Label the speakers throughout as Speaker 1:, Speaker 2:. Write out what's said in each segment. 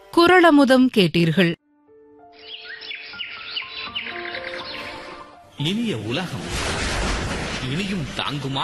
Speaker 1: குரளமுதம் கேட்டீர்கள்
Speaker 2: இனிய உலகம் இனியும் தாங்குமா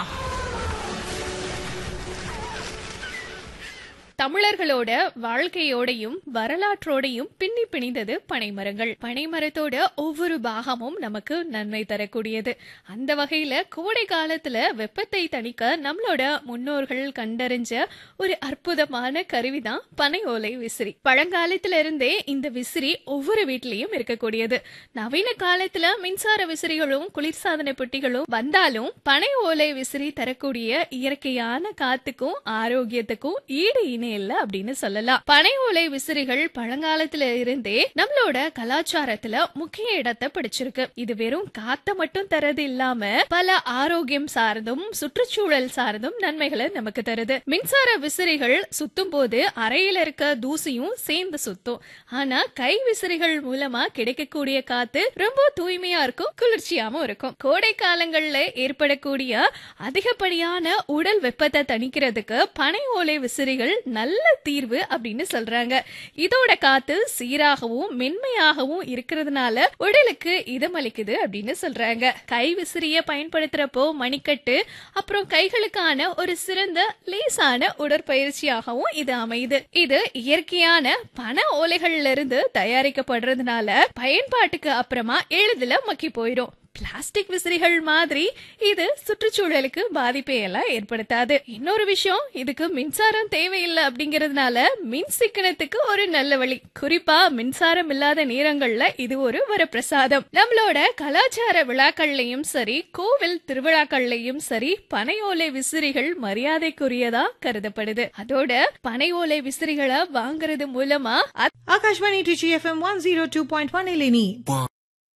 Speaker 3: தமிழர்களோட வாழ்க்கையோடையும் வரலாற்றோடையும் பின்னி பிணைந்தது பனைமரங்கள் பனைமரத்தோட ஒவ்வொரு பாகமும் நமக்கு நன்மை தரக்கூடியது அந்த வகையில கோடை காலத்துல வெப்பத்தை தணிக்க நம்மளோட முன்னோர்கள் கண்டறிஞ்ச ஒரு அற்புதமான கருவிதான் பனை ஓலை விசிறி பழங்காலத்துல இருந்தே இந்த விசிறி ஒவ்வொரு வீட்லயும் இருக்கக்கூடியது நவீன காலத்துல மின்சார விசிறிகளும் குளிர்சாதன பெட்டிகளும் வந்தாலும் பனை ஓலை விசிறி தரக்கூடிய இயற்கையான காத்துக்கும் ஆரோக்கியத்துக்கும் ஈடு இணை இல்ல அப்படின்னு சொல்லலாம் பனை ஓலை விசிறிகள் பழங்காலத்துல இருந்தே நம்மளோட கலாச்சாரத்துல முக்கிய இடத்தை பிடிச்சிருக்கு இது வெறும் காத்த மட்டும் தரது இல்லாம பல ஆரோக்கியம் சார்ந்தும் சுற்றுச்சூழல் சார்ந்தும் நன்மைகளை நமக்கு தருது மின்சார விசிறிகள் சுத்தும் போது அறையில இருக்க தூசியும் சேர்ந்து சுத்தும் ஆனா கை விசிறிகள் மூலமா கிடைக்கக்கூடிய காத்து ரொம்ப தூய்மையா இருக்கும் குளிர்ச்சியாவும் இருக்கும் கோடை காலங்கள்ல ஏற்படக்கூடிய அதிகப்படியான உடல் வெப்பத்தை தணிக்கிறதுக்கு பனை ஓலை விசிறிகள் நல்ல தீர்வு அப்படின்னு சொல்றாங்க இதோட காத்து சீராகவும் மென்மையாகவும் இருக்கிறதுனால உடலுக்கு இதமளிக்குது அப்படின்னு சொல்றாங்க கை விசிறிய பயன்படுத்துறப்போ மணிக்கட்டு அப்புறம் கைகளுக்கான ஒரு சிறந்த லேசான உடற்பயிற்சியாகவும் இது அமையுது இது இயற்கையான பண ஓலைகள்ல இருந்து தயாரிக்கப்படுறதுனால பயன்பாட்டுக்கு அப்புறமா எளிதில் மக்கி போயிடும் பிளாஸ்டிக் விசிறிகள் மாதிரி இது சுற்றுச்சூழலுக்கு பாதிப்பை எல்லாம் ஏற்படுத்தாது இன்னொரு விஷயம் இதுக்கு மின்சாரம் தேவையில்லை அப்படிங்கறதுனால மின் சிக்கனத்துக்கு ஒரு நல்ல வழி குறிப்பா மின்சாரம் இல்லாத நேரங்கள்ல இது ஒரு வரப்பிரசாதம் நம்மளோட கலாச்சார விழாக்கள்லயும் சரி கோவில் திருவிழாக்கள்லயும் சரி பனை ஓலை விசிறிகள் மரியாதைக்குரியதா கருதப்படுது அதோட பனை ஓலை விசிறிகளை வாங்குறது மூலமா
Speaker 4: Akashvani Trichy FM 102.1 Eleni.